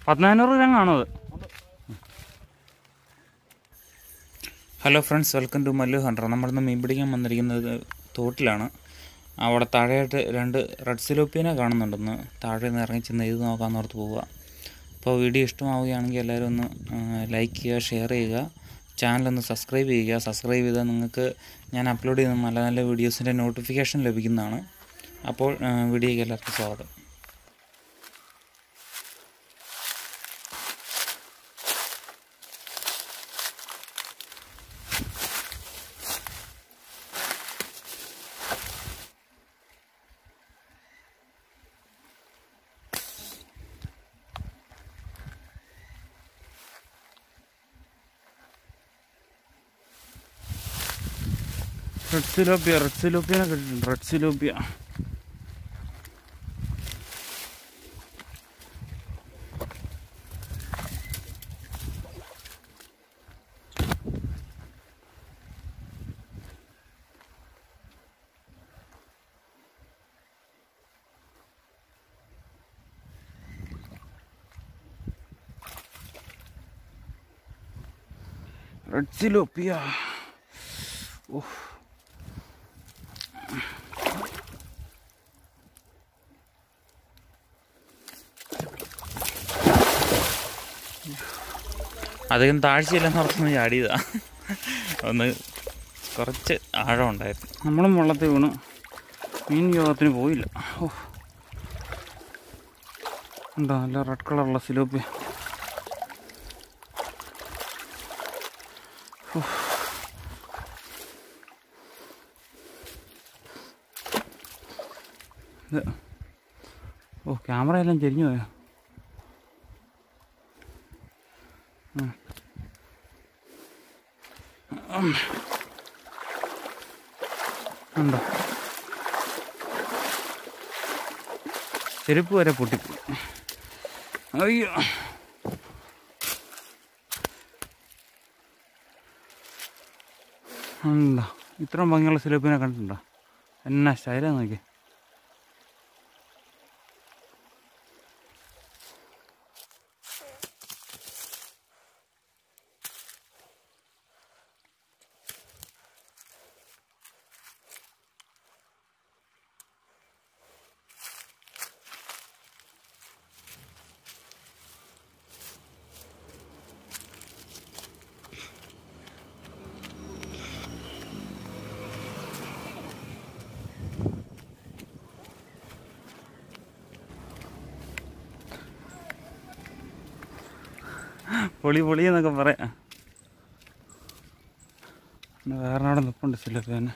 പതിനാനൂറ് gram കാണും അത് hello friends welcome to Mallu hunter നമ്മളിന്ന് മീൻ പിടിക്കാൻ വന്നിരിക്കുന്നത് തോട്ടിലാണ് അവിടെ താഴെയായിട്ട് രണ്ട് റെഡ് സിലോപ്പിയനെ കാണുന്നുണ്ടെന്ന് താഴെ നിന്ന് ഇറങ്ങി ചെന്ന് ഇത് നോക്കാമെന്ന് ഓർത്ത് പോവുക അപ്പോൾ വീഡിയോ ഇഷ്ടമാവുകയാണെങ്കിൽ എല്ലാവരും ഒന്ന് ലൈക്ക് ചെയ്യുക ഷെയർ ചെയ്യുക ചാനലൊന്ന് സബ്സ്ക്രൈബ് ചെയ്യുക സബ്സ്ക്രൈബ് ചെയ്താൽ നിങ്ങൾക്ക് ഞാൻ അപ്ലോഡ് ചെയ്യുന്ന നല്ല നല്ല വീഡിയോസിൻ്റെ നോട്ടിഫിക്കേഷൻ ലഭിക്കുന്നതാണ് അപ്പോൾ ആ, വീഡിയോയ്ക്ക് എല്ലാവർക്കും സ്വാഗതം റെഡ് സിലോപ്പിയ റെഡ് സിലോപ്പിയനെ കിട്ടിയിട്ടുണ്ട് റെഡ് സിലോപ്പിയ റെഡ് സിലോപ്പിയ ഓഹ് അധികം താഴ്ചയില്ലെന്ന് ഓർത്തൊന്ന് ചാടിയതാ ഒന്ന് കുറച്ച് ആഴം ഉണ്ടായിരുന്നു നമ്മളും വെള്ളത്തിൽ വീണു മീൻ യോഗത്തിന് പോയില്ല ഓ ഉണ്ടോ നല്ല റെഡ് കളറുള്ള സിലോപ്പി ഇത് ഓ ക്യാമറ എല്ലാം ചെരിഞ്ഞു പോയോ ഉം. ഉം. ഉണ്ടോ ചെരുപ്പ് വരെ പൊട്ടിപ്പോയി അയ്യോ ഉണ്ടോ ഇത്രയും ഭംഗിയുള്ള സിലപ്പിനെ കണ്ടിട്ടുണ്ടോ എന്നാ സ്റ്റൈലാ നോക്കി പൊളി പൊളി എന്നൊക്കെ പറയാം പിന്നെ വേറെ അവിടെ നിൽപ്പുണ്ട് സിലപ്പേന്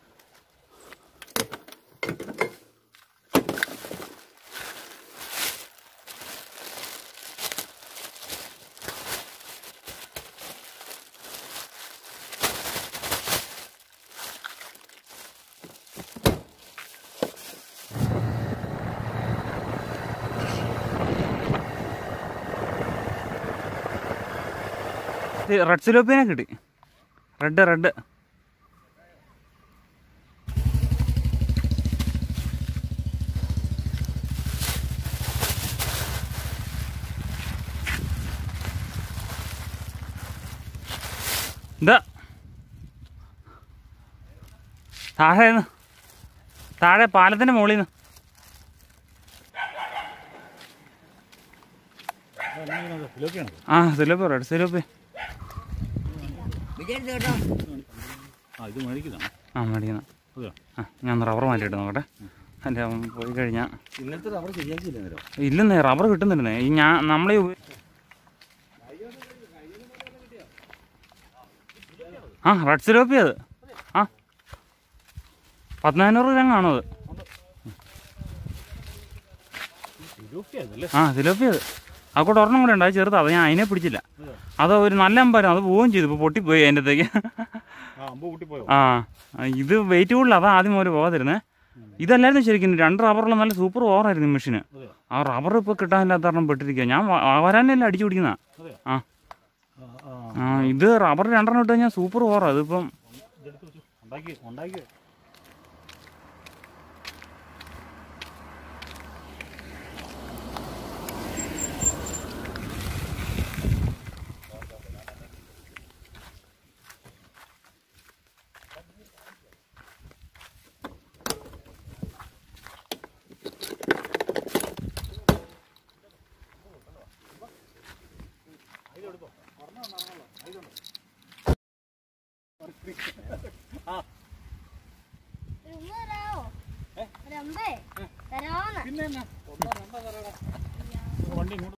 റെഡ് സിലോപ്പിനെ കിട്ടി റെഡ് റെഡ് ഇതാ താഴെ നിന്ന് താഴെ പാലത്തിന്റെ മുകളിൽ നിന്ന് ആ സിലോപ്പി റെഡ് സിലോപ്പി ആ ഇത് മേടിക്കുന്നതാണ് ആ മേടിക്കുന്ന അതെയോ ആ ഞാൻ ഒന്ന് റബ്ബർ മാറ്റിയിട്ട് നോക്കട്ടെ അല്ല അവൻ പോയി കഴിഞ്ഞാൽ ഇന്നത്തെ റബ്ബർ ശരിയാക്കിയില്ല നേരം ഇല്ലെന്നേ റബ്ബർ കിട്ടുന്നില്ലെന്നേ ഈ ഞാൻ നമ്മളീ ഉപ- ആ റെഡ് സിലോപ്പി അത് ആ പതിനാനൂറ് ഗ്രാം കാണും അത് ഇരുപത്തിയായിരുന്നല്ലേ ആ സിലോപ്പി അത് ആ കൂടെ ഒരെണ്ണം കൂടെ ഉണ്ട് അത് ചെറുതാ അത് ഞാൻ അതിനെ പിടിച്ചില്ല അത് ഒരു നല്ല അമ്പാരം അത് പോവുകയും ചെയ്തു ഇപ്പോൾ പൊട്ടിപ്പോയി അതിൻ്റെ അകത്തേക്ക് ആ അമ്പ് കൂട്ടിപ്പോയോ ആ ഇത് വെയിറ്റ് കൂടുതൽ അതാ ആദ്യം മുതൽ പോകാതിരുന്നേ ഇതല്ലായിരുന്നു ശരിക്കും രണ്ട് റബ്ബറുള്ള നല്ല സൂപ്പർ ഓവറായിരുന്നു ഈ മെഷീന് അതെയോ ആ റബ്ബർ ഇപ്പോൾ കിട്ടാനില്ലാത്ത കാരണം പെട്ടിരിക്കുക ഞാൻ വ- വരാനല്ല അടിച്ചു പിടിക്കുന്ന അതെയോ ആ ആ ആ ആ ഇത് റബ്ബർ രണ്ടെണ്ണം ഇട്ട് കഴിഞ്ഞാൽ സൂപ്പർ ഓവറാണ് ഇതിപ്പം ഇതെടുത്ത് വെച്ചു ഉണ്ടാക്കി ഉണ്ടാക്കി ആ ഒരു ഉമ്മ തരാവോ ഏ? ഒരു അമ്പേ തരാവോന്ന് പിന്നെ എന്നാ ഒന്നോ രണ്ടോ തരടാ വണ്ടി ഇങ്ങോട്ട്